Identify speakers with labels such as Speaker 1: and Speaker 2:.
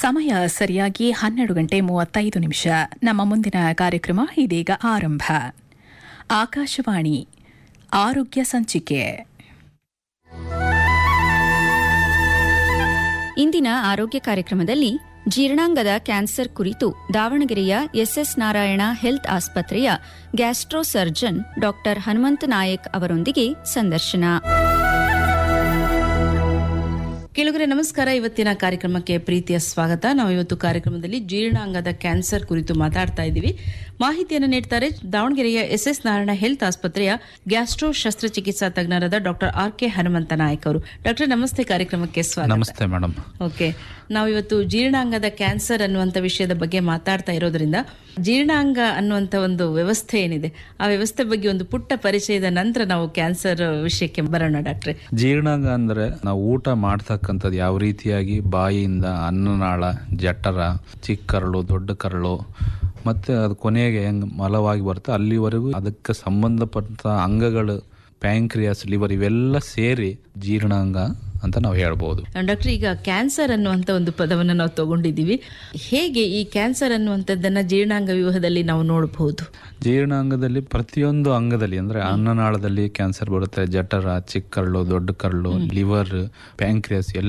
Speaker 1: ಸಮಯ ಸರಿಯಾಗಿ ಹನ್ನೆರಡು ಗಂಟೆ ಮೂವತ್ತೈದು ನಿಮಿಷ ನಮ್ಮ ಮುಂದಿನ ಕಾರ್ಯಕ್ರಮ ಇದೀಗ ಆರಂಭ ಆಕಾಶವಾಣಿ ಆರೋಗ್ಯ ಸಂಚಿಕೆ
Speaker 2: ಇಂದಿನ ಆರೋಗ್ಯ ಕಾರ್ಯಕ್ರಮದಲ್ಲಿ ಜೀರ್ಣಾಂಗದ ಕ್ಯಾನ್ಸರ್ ಕುರಿತು ದಾವಣಗೆರೆಯ ಎಸ್ಎಸ್ ನಾರಾಯಣ ಹೆಲ್ತ್ ಆಸ್ಪತ್ರೆಯ gastro surgeon doctor Hanumantha Nayak ಅವರೊಂದಿಗೆ ಸಂದರ್ಶನ
Speaker 3: ಕೇಳುಗರೆ ನಮಸ್ಕಾರ ಇವತ್ತಿನ ಕಾರ್ಯಕ್ರಮಕ್ಕೆ ಪ್ರೀತಿಯ ಸ್ವಾಗತ ನಾವು ಇವತ್ತು ಕಾರ್ಯಕ್ರಮದಲ್ಲಿ ಜೀರ್ಣಾಂಗದ ಕ್ಯಾನ್ಸರ್ ಕುರಿತು ಮಾತಾಡ್ತಾ ಇದ್ದೀವಿ ಮಾಹಿತಿಯನ್ನು ನೀಡ್ತಾರೆ ದಾವಣಗೆರೆಯ ಎಸ್ ಎಸ್ ನಾರಾಯಣ ಹೆಲ್ತ್ ಆಸ್ಪತ್ರೆಯ ಗ್ಯಾಸ್ಟ್ರೋ ಶಸ್ತ್ರಚಿಕಿತ್ಸಾ ತಜ್ಞರಾದ doctor R K Hanumantha Nayak ಅವರು ಡಾಕ್ಟರ್ ನಮಸ್ತೆ ಕಾರ್ಯಕ್ರಮಕ್ಕೆ ಸ್ವಾಗತ
Speaker 4: ನಮಸ್ತೆ ಮೇಡಮ್
Speaker 3: ಓಕೆ ನಾವಿವತ್ತು ಜೀರ್ಣಾಂಗದ ಕ್ಯಾನ್ಸರ್ ಅನ್ನುವಂಥ ವಿಷಯದ ಬಗ್ಗೆ ಮಾತಾಡ್ತಾ ಇರೋದ್ರಿಂದ ಜೀರ್ಣಾಂಗ ಅನ್ನುವಂಥ ಒಂದು ವ್ಯವಸ್ಥೆ ಏನಿದೆ ಆ ವ್ಯವಸ್ಥೆ ಬಗ್ಗೆ ಒಂದು ಪುಟ್ಟ ಪರಿಚಯದ ನಂತರ ನಾವು ಕ್ಯಾನ್ಸರ್ ವಿಷಯಕ್ಕೆ ಬರೋಣ ಡಾಕ್ಟ್ರೆ
Speaker 4: ಜೀರ್ಣಾಂಗ ಅಂದ್ರೆ ನಾವು ಊಟ ಮಾಡ್ತಕ್ಕಂಥದ್ದು ಯಾವ ರೀತಿಯಾಗಿ ಬಾಯಿಯಿಂದ ಅನ್ನನಾಳ ಜಠರ ಚಿಕ್ಕ ಕರಳು ದೊಡ್ಡ ಕರಳು ಮತ್ತೆ ಅದು ಕೊನೆಗೆ ಹೆಂಗ್ ಮಲವಾಗಿ ಬರುತ್ತೆ ಅಲ್ಲಿವರೆಗೂ ಅದಕ್ಕೆ ಸಂಬಂಧಪಟ್ಟ ಅಂಗಗಳು ಪ್ಯಾಂಕ್ರಿಯಾಸ್ ಲಿವರ್ ಇವೆಲ್ಲ ಸೇರಿ ಜೀರ್ಣಾಂಗ ಅಂತ ನಾವು ಹೇಳ್ಬೋದು
Speaker 3: ಡಾಕ್ಟರ್ ಈಗ ಕ್ಯಾನ್ಸರ್ ಅನ್ನುವಂಥ ಒಂದು ಪದವನ್ನು ನಾವು ತಗೊಂಡಿದ್ದೀವಿ ಹೇಗೆ ಈ ಕ್ಯಾನ್ಸರ್ ಅನ್ನುವಂಥದ್ದನ್ನ ಜೀರ್ಣಾಂಗ ವ್ಯೂಹದಲ್ಲಿ ನಾವು ನೋಡಬಹುದು
Speaker 4: ಜೀರ್ಣಾಂಗದಲ್ಲಿ ಪ್ರತಿಯೊಂದು ಅಂಗದಲ್ಲಿ ಅಂದ್ರೆ ಅನ್ನನಾಳದಲ್ಲಿ ಕ್ಯಾನ್ಸರ್ ಬರುತ್ತೆ ಜಠರ ಚಿಕ್ಕ ಕರಳು ದೊಡ್ಡ ಕರಳು ಲಿವರ್ ಪ್ಯಾಂಕ್ರಿಯಾಸ್ ಎಲ್ಲ